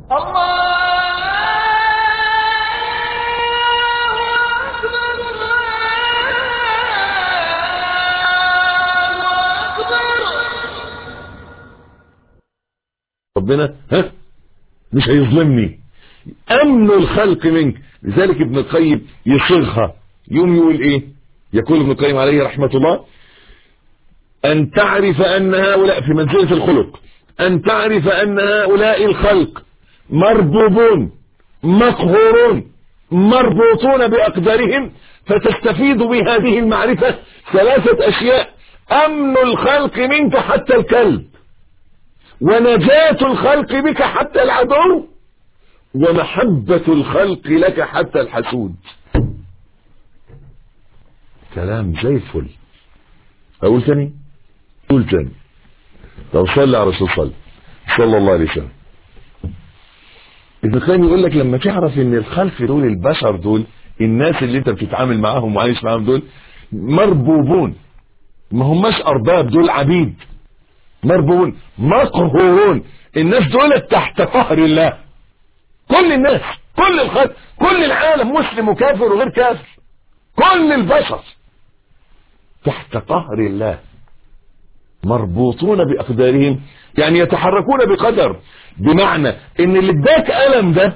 ربنا ها مش هيظلمني امن الخلق منك لذلك ابن القيم يصيغها يوم يقول ايه يقول ابن القيم عليه رحمة الله ان تعرف ان هؤلاء في منزلة الخلق ان تعرف ان هؤلاء الخلق مربوبون مقهورون مربوطون باقدارهم فتستفيد بهذه المعرفة ثلاثة اشياء امن الخلق منك حتى الكلب ونجاة الخلق بك حتى العدو ومحبة الخلق لك حتى الحسود كلام زي الفل اقول تاني قول تاني لو صلى على رسول صلى صلى الله عليه وسلم ابن القيم يقول لك لما تعرف ان الخلق دول البشر دول الناس اللي انت بتتعامل معاهم وعايش معاهم دول مربوبون ما هماش ارباب دول عبيد مربوبون مقهورون الناس دول تحت قهر الله كل الناس كل الخلق كل العالم مسلم وكافر وغير كافر كل البشر تحت قهر الله مربوطون بأقدارهم يعني يتحركون بقدر بمعنى ان اللي اداك ألم ده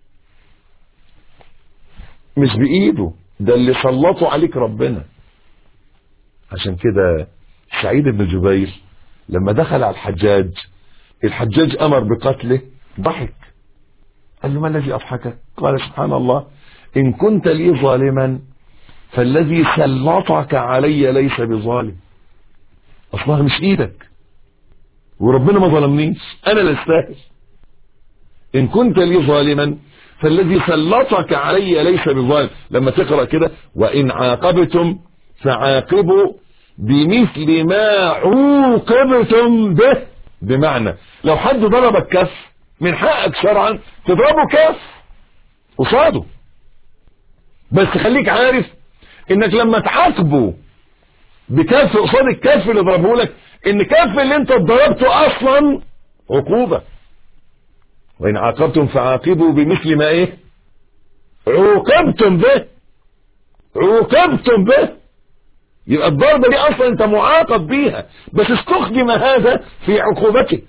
مش بإيده ده اللي سلطوا عليك ربنا عشان كده سعيد بن جبير لما دخل على الحجاج الحجاج أمر بقتله ضحك قال له ما الذي أضحكك قال سبحان الله إن كنت لي ظالما فالذي سلطك علي ليس بظالم أصلها مش إيدك وربنا ما ظلمنيش أنا لا استاهل إن كنت لي ظالما فالذي سلطك علي ليس بظالم لما تقرأ كده وإن عاقبتم فعاقبوا بمثل ما عوقبتم به بمعنى لو حد ضربك كف من حقك شرعا تضربه كف قصاده بس خليك عارف انك لما تعاقبه بكف قصاد الكف اللي ضربه لك ان كف اللي انت ضربته اصلا عقوبة وان عاقبتم فعاقبوا بمثل ما ايه عوقبتم به عوقبتم به يبقى الضربة دي اصلا انت معاقب بيها بس استخدم هذا في عقوبتك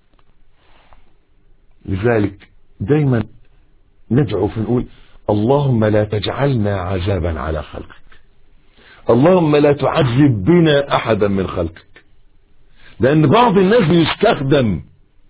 لذلك دايما ندعو فنقول اللهم لا تجعلنا عذابا على خلقك اللهم لا تعذب بنا احدا من خلقك لان بعض الناس بيستخدم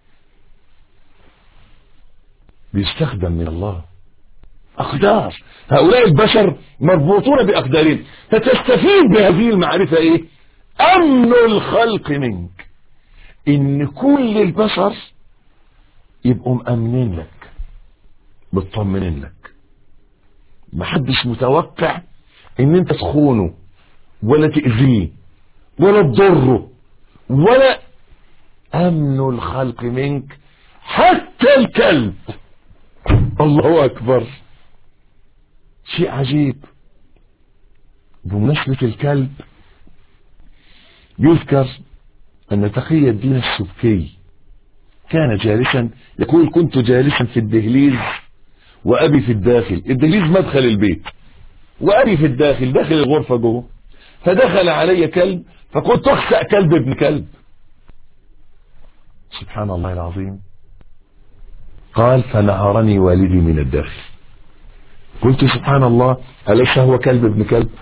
بيستخدم من الله اقدار هؤلاء البشر مربوطون باقدارهم فتستفيد بهذه المعرفة ايه امن الخلق منك ان كل البشر يبقوا مأمنين لك مطمنين لك محدش متوقع ان انت تخونه ولا تأذيه ولا تضره ولا امن الخلق منك حتى الكلب الله اكبر شيء عجيب بمناسبة الكلب يذكر ان تقي الدين السبكي كان جالسا يقول كنت جالسا في الدهليز وابي في الداخل الدهليز مدخل البيت وابي في الداخل داخل الغرفة جوه فدخل علي كلب فقلت اخسأ كلب ابن كلب سبحان الله العظيم قال فنهرني والدي من الداخل قلت سبحان الله أليس هو كلب ابن كلب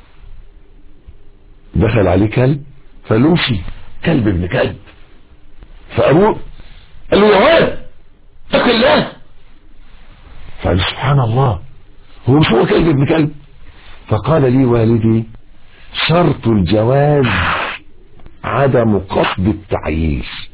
دخل عليه كلب فلوسي كلب ابن كلب فأبوه قال له يا ولد اتق الله فقال سبحان الله هو مش هو كلب ابن كلب فقال لي والدي شرط الجواز عدم قصد التعييش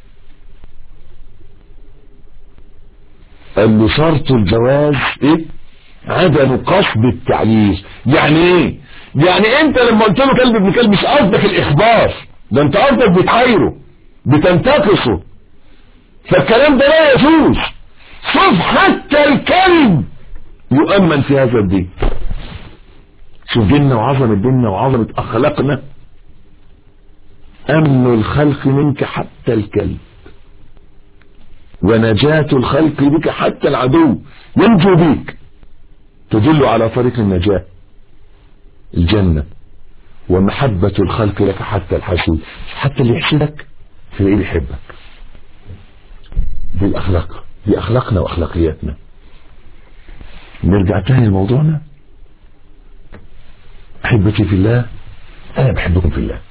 قال له شرط الجواز ايه عدم قصد التعييش يعني ايه يعني انت لما قلت له كلب ابن كلب مش قصدك الاخبار ده انت قصدك بتعايره بتنتقصه فالكلام ده لا يجوز شوف حتى الكلب يؤمن في هذا الدين شوف ديننا وعظمة ديننا وعظمة أخلاقنا أمن الخلق منك حتى الكلب ونجاة الخلق بك حتى العدو ينجو بك تدل على طريق النجاة الجنة ومحبة الخلق لك حتى الحسود حتى اللي يحسدك تلاقيه بيحبك دي الأخلاق دي أخلاقنا وأخلاقياتنا نرجع تاني لموضوعنا أحبتي في الله أنا بحبكم في الله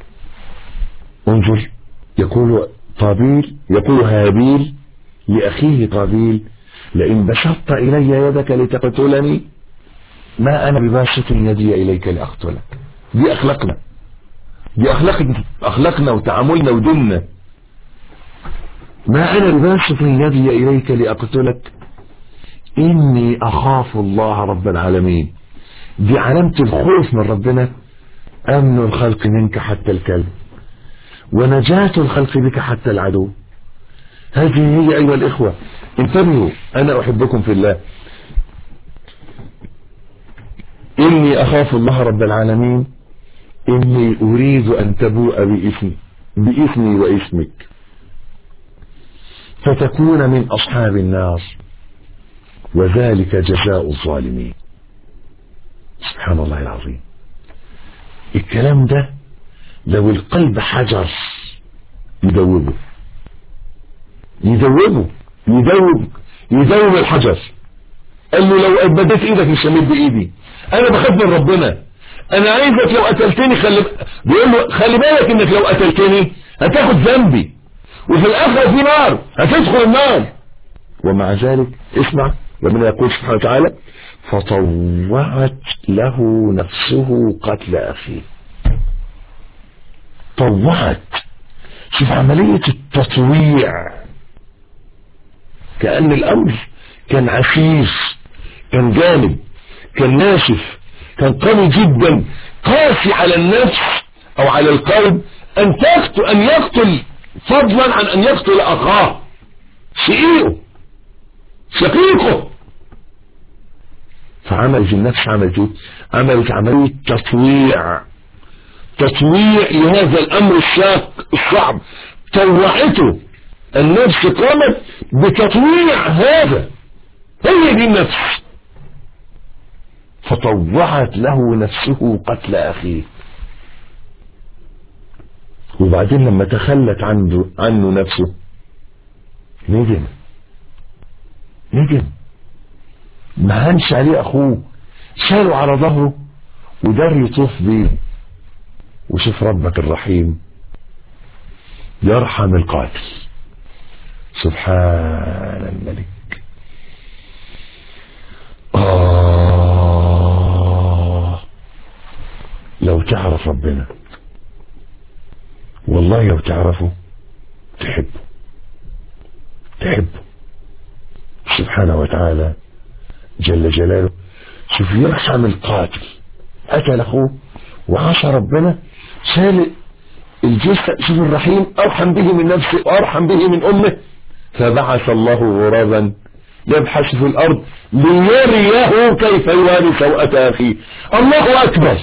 انظر يقول قابيل يقول هابيل لأخيه قابيل لئن بسطت إلي يدك لتقتلني ما أنا بباسط يدي إليك لأقتلك دي أخلاقنا دي أخلاق أخلاقنا وتعاملنا وديننا ما أنا بباسط يدي إليك لأقتلك إني أخاف الله رب العالمين دي علامة الخوف من ربنا أمن الخلق منك حتى الكلب ونجاة الخلق بك حتى العدو هذه هي أيها الإخوة انتبهوا أنا أحبكم في الله إني أخاف الله رب العالمين إني أريد أن تبوء بإثمي بإثمي وإثمك فتكون من أصحاب النار وذلك جزاء الظالمين سبحان الله العظيم الكلام ده لو القلب حجر يدوبه يدوبه يدوب يدوب الحجر قال له لو بديت ايدك مش همد ايدي انا بخاف من ربنا انا عايزك لو قتلتني خلي بيقول له خلي بالك انك لو قتلتني هتاخد ذنبي وفي الاخره في نار هتدخل النار ومع ذلك اسمع ربنا يقول سبحانه وتعالى فطوعت له نفسه قتل اخيه طوعت شوف عملية التطويع كأن الأمر كان عسير كان جامد كان ناشف كان قوي جدا قاسي على النفس أو على القلب أن تقتل أن يقتل فضلا عن أن يقتل أخاه شقيقه شقيقه فعملت النفس عملت عملت عملية تطويع تطويع لهذا الامر الشاق الصعب طوعته النفس قامت بتطويع هذا هي دي النفس فطوعت له نفسه قتل اخيه وبعدين لما تخلت عنه عنه نفسه ندم ندم ما هنش عليه اخوه شاله على ظهره ودار يطوف بيه وشوف ربك الرحيم يرحم القاتل سبحان الملك آه لو تعرف ربنا والله لو تعرفه تحبه تحبه سبحانه وتعالى جل جلاله شوف يرحم القاتل قتل اخوه وعصى ربنا شال الجثة شوف الرحيم أرحم به من نفسه وأرحم به من أمه فبعث الله غرابا يبحث في الأرض ليريه كيف يواري سوءة أخيه الله أكبر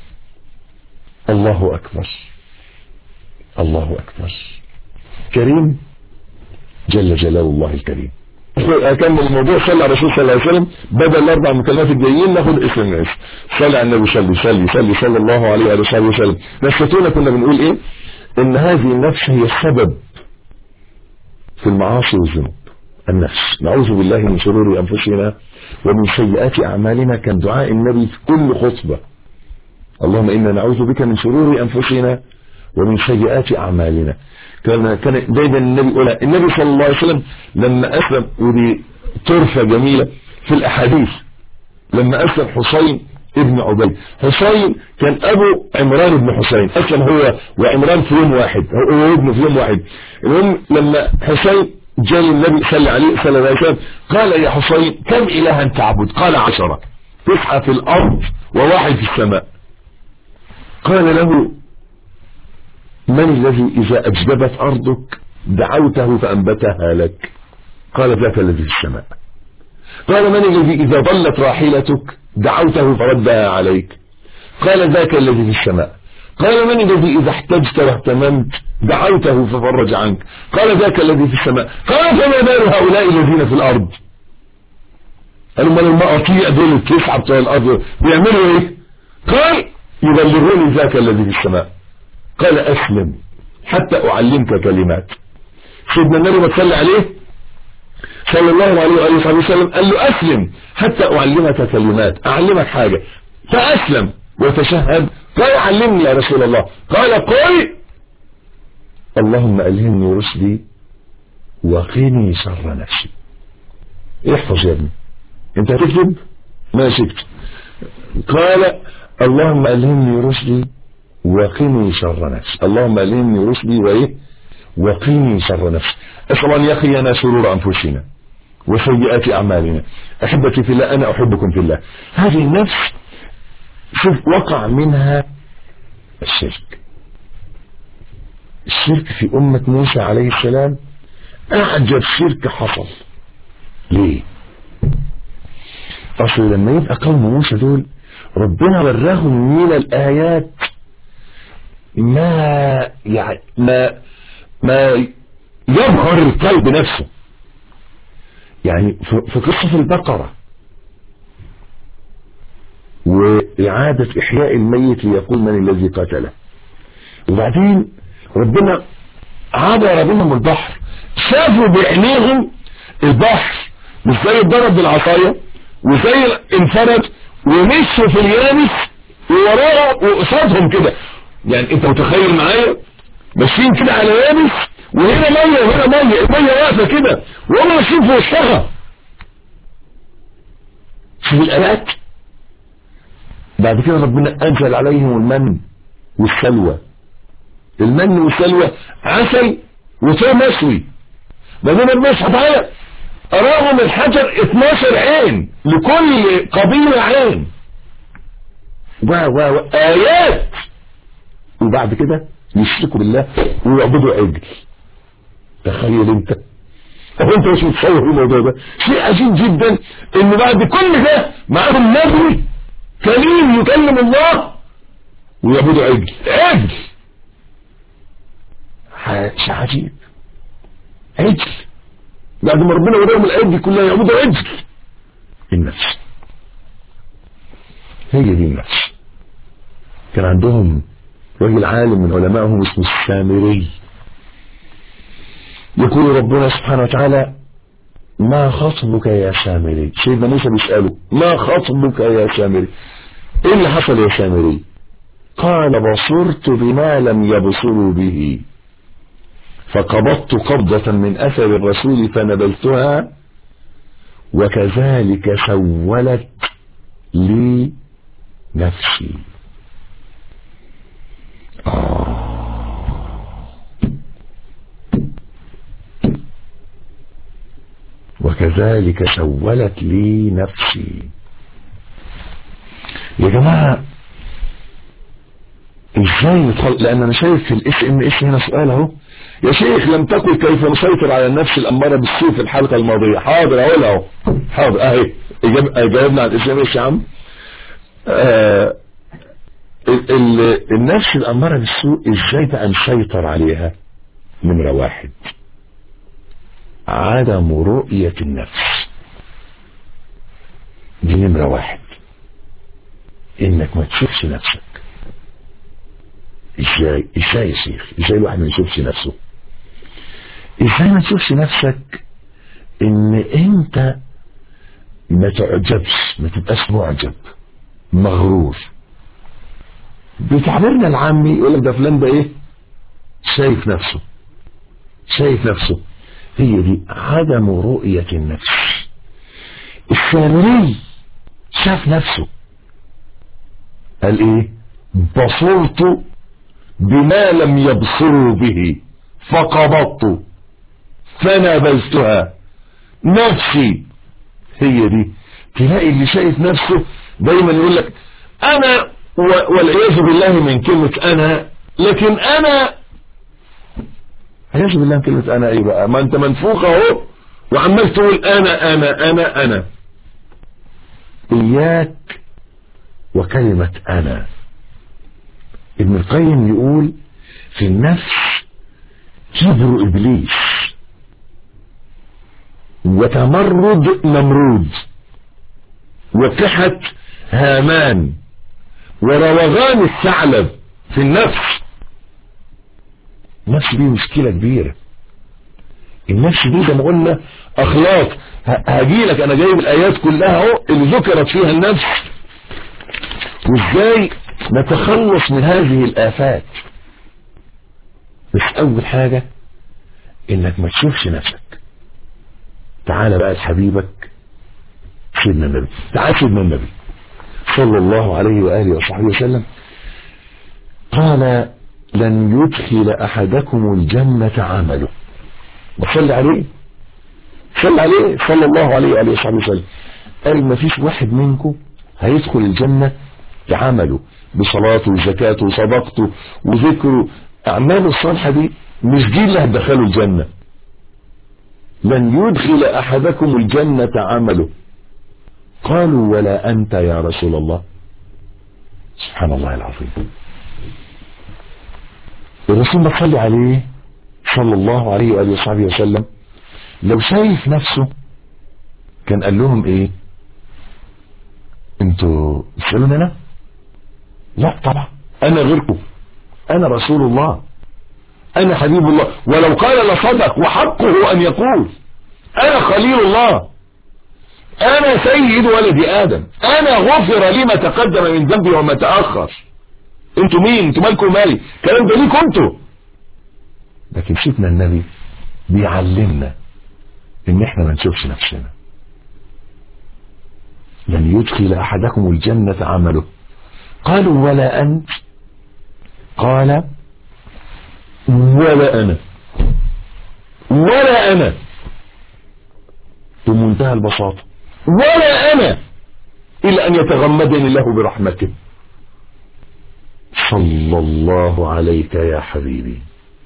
الله أكبر الله أكبر كريم جل جلال الله الكريم اكمل الموضوع صلى على الرسول صلى الله عليه وسلم بدل الاربع مكالمات الجايين ناخد اسم الناس صلى على النبي صلى صلي صلي صلى الله عليه وآله وصحبه وسلم نسيتونا كنا بنقول ايه ان هذه النفس هي السبب في المعاصي والذنوب النفس نعوذ بالله من شرور انفسنا ومن سيئات اعمالنا كان دعاء النبي في كل خطبه اللهم انا نعوذ بك من شرور انفسنا ومن سيئات اعمالنا كان كان دايما النبي يقولها النبي صلى الله عليه وسلم لما اسلم ودي طرفه جميله في الاحاديث لما اسلم حسين ابن عبيد حسين كان ابو عمران بن حسين اسلم هو وعمران في يوم واحد هو وابنه في يوم واحد المهم لما حسين جاء النبي صلى عليه صلى الله عليه وسلم قال يا حسين كم الها تعبد قال عشرة تسعة في الارض وواحد في السماء قال له من الذي إذا أجدبت أرضك دعوته فأنبتها لك قال ذاك الذي في السماء قال من الذي إذا ضلت راحلتك دعوته فردها عليك قال ذاك الذي في السماء قال من الذي إذا احتجت واهتممت دعوته ففرج عنك قال ذاك الذي في السماء قال فما بال هؤلاء الذين في الأرض قالوا من المقاطيع دول التسعة بتوع الأرض بيعملوا إيه قال يبلغوني ذاك الذي في السماء قال أسلم حتى أعلمك كلمات سيدنا النبي ما تصلي عليه صلى الله عليه وآله وصحبه وسلم قال له أسلم حتى أعلمك كلمات أعلمك حاجة فأسلم وتشهد قال علمني يا رسول الله قال قل اللهم ألهمني رشدي وقني شر نفسي احفظ يا ابني انت هتكتب ماشي اكتب قال اللهم ألهمني رشدي وقني شر نفسي اللهم ألهمني رشدي وإيه وقني شر نفسي أسأل أن يقينا شرور أنفسنا وسيئات أعمالنا أحبتي في الله أنا أحبكم في الله هذه النفس شوف وقع منها الشرك الشرك في أمة موسى عليه السلام أعجب شرك حصل ليه أصل لما يبقى قوم موسى دول ربنا وراهم من الآيات ما يعني ما ما يبهر القلب نفسه يعني في قصة البقرة وإعادة إحياء الميت ليقول من الذي قتله وبعدين ربنا عبر بهم البحر شافوا بعينيهم البحر مش زي اتضرب بالعصاية وزي انفرد ومشوا في اليابس ووراه وقصادهم كده يعني انت متخيل معايا ماشيين كده على يابس وهنا ميه وهنا ميه الميه واقفه كده وهم ماشيين في وسطها شوف الآيات بعد كده ربنا أنزل عليهم المن والسلوى المن والسلوى عسل وفيه مشوي بعدين ربنا سبحانه وتعالى أراهم الحجر 12 عين لكل قبيلة عين و و آيات وبعد كده يشركوا بالله ويعبدوا عجل تخيل انت طب انت مش متصور الموضوع ده شيء عجيب جدا ان بعد كل ده معاهم نبي كريم يكلم الله ويعبدوا عجل عجل شيء عجيب عجل بعد ما ربنا وراهم العجل كلها يعبدوا عجل النفس هي دي النفس كان عندهم راجل عالم من علمائهم اسمه السامري يقول ربنا سبحانه وتعالى ما خطبك يا سامري سيدنا موسى بيسأله ما خطبك يا سامري ايه اللي حصل يا سامري قال بصرت بما لم يبصروا به فقبضت قبضة من أثر الرسول فنبلتها وكذلك سولت لي نفسي وكذلك سولت لي نفسي يا جماعة ازاي ندخل لان انا شايف في الاس ام اس هنا سؤال اهو يا شيخ لم تقل كيف نسيطر على النفس الاماره بالسوء في الحلقه الماضيه حاضر اقول اهو حاضر اهي جاوبنا على الاس ام اس يا عم آه ال ال النفس الاماره بالسوء ازاي بقى نسيطر عليها نمره واحد عدم رؤية النفس دي نمرة واحد انك ما تشوفش نفسك ازاي ازاي يا شيخ ازاي الواحد ما يشوفش نفسه ازاي ما تشوفش نفسك ان انت ما تعجبش ما تبقاش معجب مغرور بتعبيرنا العامي يقول لك ده فلان ده ايه شايف نفسه شايف نفسه هي دي عدم رؤية النفس السامري شاف نفسه قال ايه بصرت بما لم يبصروا به فقبضت فنبذتها نفسي هي دي تلاقي اللي شايف نفسه دايما يقول لك انا والعياذ بالله من كلمة انا لكن انا عياذ بالله من كلمة انا ايه بقى ما انت منفوخ اهو وعمال تقول انا انا انا انا اياك وكلمة انا ابن القيم يقول في النفس كبر إبليس وتمرد نمرود وكحة هامان وروغان الثعلب في النفس النفس دي مشكلة كبيرة النفس دي زي ما قلنا اخلاق هجي لك انا جايب الايات كلها اهو اللي ذكرت فيها النفس وازاي نتخلص من هذه الافات بس اول حاجة انك ما تشوفش نفسك تعال بقى لحبيبك سيدنا النبي تعال سيدنا النبي صلى الله عليه وآله وصحبه وسلم قال لن يدخل أحدكم الجنة عمله وصلي عليه صلى عليه صلى الله عليه وآله وصحبه وسلم قال ما فيش واحد منكم هيدخل الجنة بعمله بصلاته وزكاته وصدقته وذكره أعماله الصالحة دي مش دي اللي هتدخله الجنة لن يدخل أحدكم الجنة عمله قالوا ولا أنت يا رسول الله سبحان الله العظيم الرسول ما صلي عليه صلى الله عليه وآله وصحبه وسلم لو شايف نفسه كان قال لهم ايه انتوا تسألون انا لا طبعا انا غيركم انا رسول الله انا حبيب الله ولو قال لصدق وحقه ان يقول انا خليل الله انا سيد ولد ادم انا غفر لي ما تقدم من ذنبي وما تاخر انتوا مين انتوا مالكم مالي الكلام ده ليكم انتوا لكن سيدنا النبي بيعلمنا ان احنا ما نشوفش نفسنا لن يدخل احدكم الجنة عمله قالوا ولا انت قال ولا انا ولا انا بمنتهى البساطة ولا انا الا ان يتغمدني الله برحمته صلى الله عليك يا حبيبي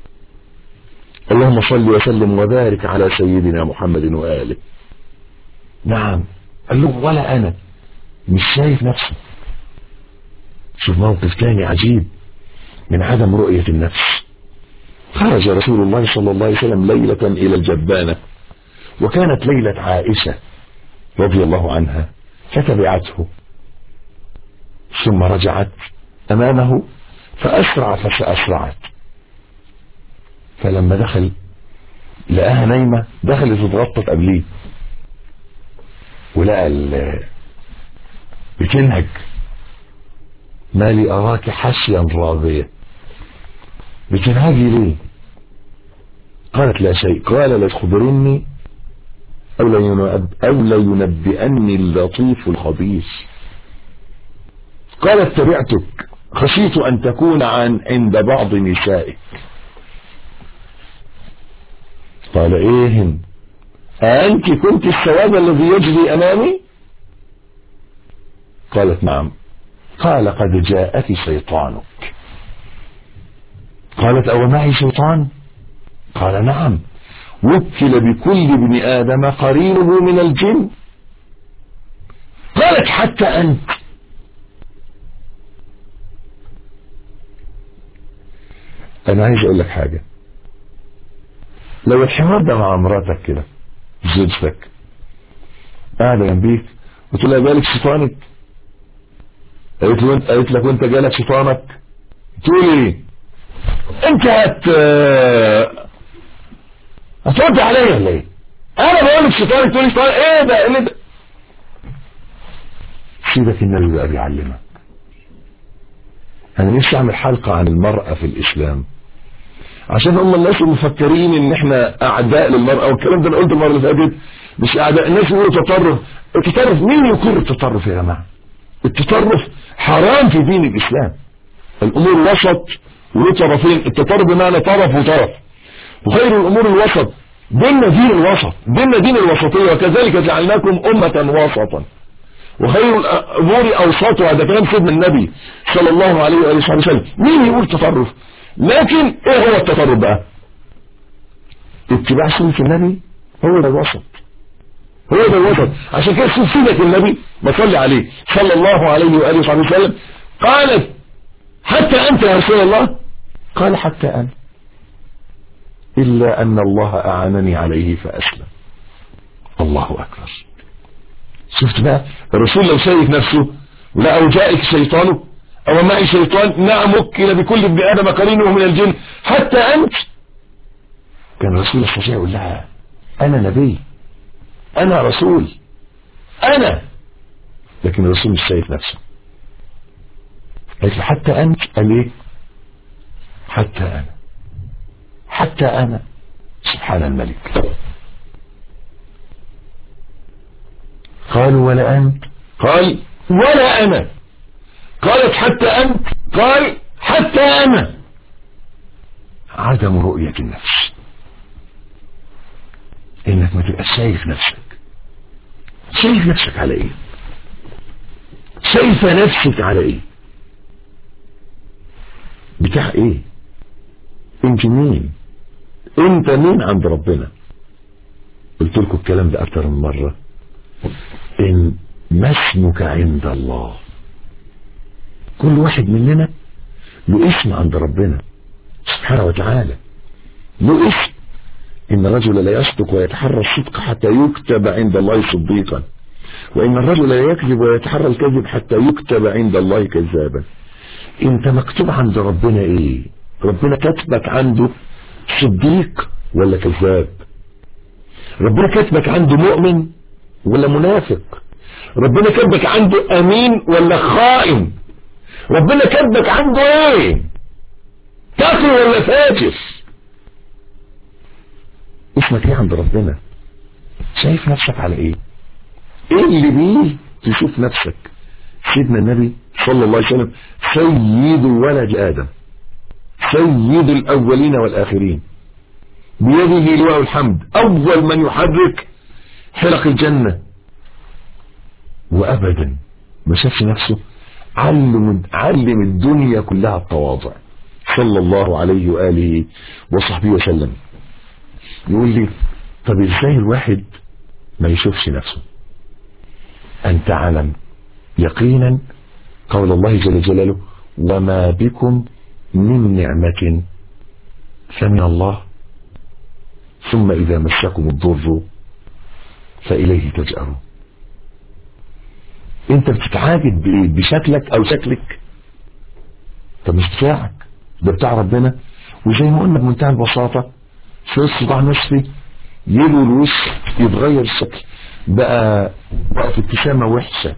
اللهم صل وسلم وبارك على سيدنا محمد وآله نعم قال له ولا أنا مش شايف نفسه شوف موقف تاني عجيب من عدم رؤية النفس خرج رسول الله صلى الله عليه وسلم ليلة إلى الجبانة وكانت ليلة عائشة رضي الله عنها فتبعته ثم رجعت أمامه فأسرع فسأسرعت فلما دخل لقاها نايمة دخلت اتغطت قبليه ولقى بتنهج ما لي أراك حشيا راضية بتنهجي ليه قالت لا شيء قال لا تخبرني أو لا, ينب أو لا ينبئني اللطيف الخبيث قالت تبعتك خشيت أن تكون عن عند بعض نسائك قال ايه أنت كنت السواد الذي يجري أمامي قالت نعم قال قد جاءك شيطانك قالت أو معي شيطان قال نعم وكل بكل ابن آدم قرينه من الجن قالت حتى أنت أنا عايز أقول لك حاجة لو الحوار ده مع مراتك كده زوجتك قاعدة جنبيك وتقول لها بالك شيطانك قالت له قالت لك وانت جالك شيطانك تقول ايه انت هت هترد عليا ولا ايه انا بقول لك شيطانك تقول لي شيطان ايه ده ايه ده سيبك النبي بقى بيعلمك انا نفسي اعمل حلقة عن المرأة في الاسلام عشان هم الناس المفكرين ان احنا اعداء للمرأة والكلام ده انا قلت المرة اللي فاتت مش اعداء الناس يقولوا تطرف التطرف مين يقر التطرف يا جماعة التطرف حرام في دين الاسلام الامور وسط وله طرفين التطرف بمعنى طرف وطرف وخير الامور الوسط ديننا دين الوسط ديننا دين الوسطية وكذلك جعلناكم امة وسطا وخير الامور اوسطها ده كلام سيدنا النبي صلى الله عليه وآله وسلم مين يقول تطرف لكن ايه هو التطرف بقى اتباع سنة النبي هو ده الوسط هو ده الوسط عشان كده شوف سيدة النبي بصلي عليه صلى الله عليه وآله وصحبه وسلم قالت حتى أنت يا رسول الله قال حتى أنا إلا أن الله أعانني عليه فأسلم الله أكبر شفت بقى الرسول لو شايف نفسه لا أو جائك شيطانه أو معي شيطان نعم وكل بكل ابن آدم قرينه من الجن حتى أنت كان الرسول يستطيع يقول لها أنا نبي أنا رسول أنا لكن الرسول مش شايف نفسه قالت له حتى أنت قال إيه حتى أنا حتى أنا سبحان الملك قالوا ولا أنت قال ولا أنا قالت حتى أنت قال حتى أنا عدم رؤية النفس إنك ما تبقى شايف نفسك شايف نفسك على إيه شايفة نفسك على إيه بتاع إيه انت مين انت مين عند ربنا قلت لكم الكلام ده اكتر من مرة ان ما اسمك عند الله كل واحد مننا له اسم عند ربنا سبحانه وتعالى له اسم ان الرجل لا يصدق ويتحرى الصدق حتى يكتب عند الله صديقا وان الرجل لا يكذب ويتحرى الكذب حتى يكتب عند الله كذابا انت مكتوب عند ربنا ايه ربنا كاتبك عنده صديق ولا كذاب ربنا كاتبك عنده مؤمن ولا منافق ربنا كاتبك عنده امين ولا خائن ربنا كاتبك عنده ايه كافر ولا فاجر اسمك ايه عند ربنا شايف نفسك على ايه ايه اللي بيه تشوف نفسك سيدنا النبي صلى الله عليه وسلم سيد ولد ادم سيد الأولين والآخرين بيده لواء الحمد أول من يحرك حلق الجنة وأبدا ما شافش نفسه علم, علم الدنيا كلها التواضع صلى الله عليه وآله وصحبه وسلم يقول لي طب ازاي الواحد ما يشوفش نفسه أن تعلم يقينا قول الله جل جلاله وما بكم من نعمة فمن الله ثم إذا مسكم الضر فإليه تجأرون انت بتتعاجب بإيه بشكلك او شكلك طب مش بتاعك ده بتاع ربنا وزي ما قلنا بمنتهى البساطة في صداع نصفي يلو الوش يتغير الشكل بقى بقت ابتسامة وحشة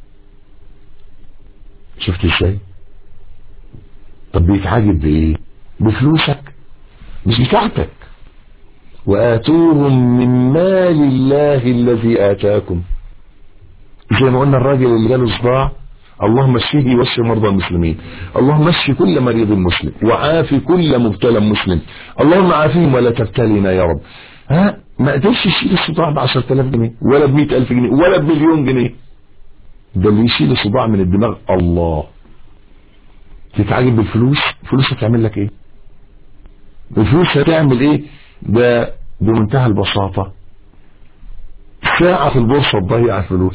شفت ازاي طب بيتعاجب بايه بفلوسك مش بتاعتك وآتوهم من مال الله الذي آتاكم زي ما قلنا الراجل اللي جاله صداع اللهم اشفيه واشف مرضى المسلمين اللهم اشف كل مريض مسلم وعافي كل مبتلى مسلم اللهم عافيهم ولا تبتلينا يا رب ها ما قدرش يشيل الصداع ب 10000 جنيه ولا ب 100000 جنيه ولا بمليون جنيه ده اللي يشيل الصداع من الدماغ الله تتعجب بالفلوس الفلوس هتعمل لك ايه الفلوس هتعمل ايه ده بمنتهى البساطة ساعة في البورصة تضيع الفلوس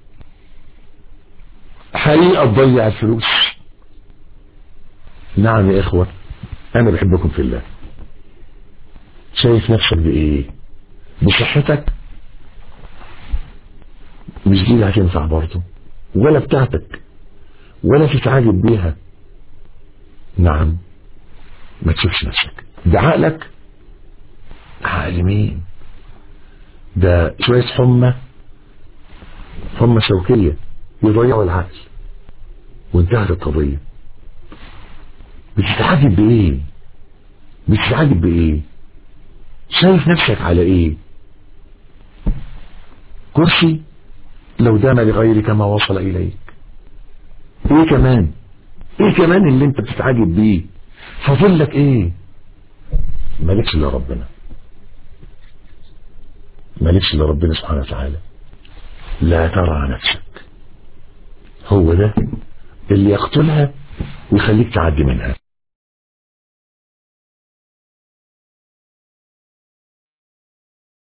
حقيقة تضيع الفلوس نعم يا اخوة انا بحبكم في الله شايف نفسك بايه بصحتك مش دي اللي هتنفع برضه ولا بتاعتك ولا تتعجب بيها نعم ما تشوفش نفسك ده عقلك عقل مين ده شوية حمى حمى شوكية يضيعوا العقل وانتهت القضية بتتعجب بايه بتتعجب بايه شايف نفسك على ايه كرسي لو دام لغيرك ما وصل اليك ايه كمان ايه كمان اللي انت بتتعجب بيه فاضل لك ايه مالكش الا ربنا مالكش الا ربنا سبحانه وتعالى لا ترى نفسك هو ده اللي يقتلها ويخليك تعدي منها